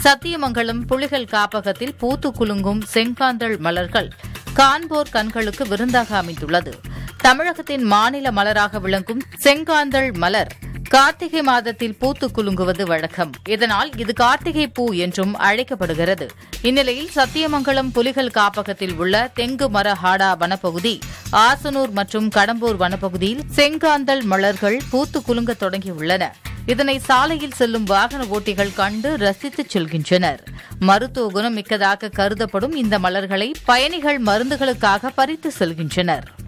சத்தியமங்கலம் புலிகள் காப்பகத்தில் பூத்து குலுங்கும் செங்காந்தள் மலர்கள் காண்போர் கண்களுக்கு விருந்தாக அமைந்துள்ளது தமிழகத்தின் மாநில மலராக விளங்கும் செங்காந்தள் மலர் கார்த்திகை மாதத்தில் பூத்து குலுங்குவது வழக்கம் இதனால் இது கார்த்திகை பூ என்றும் அழைக்கப்படுகிறது இந்நிலையில் சத்தியமங்கலம் புலிகள் காப்பகத்தில் உள்ள தெங்கு மர ஹாடா வனப்பகுதி ஆசனூர் மற்றும் கடம்பூர் வனப்பகுதியில் செங்காந்தள் மலர்கள் பூத்து குலுங்க தொடங்கியுள்ளன இதனை சாலையில் செல்லும் வாகன ஓட்டிகள் கண்டு ரசித்துச் செல்கின்றனர் மருத்துவ குணம் மிக்கதாக கருதப்படும் இந்த மலர்களை பயணிகள் மருந்துகளுக்காக பறித்து செல்கின்றனர்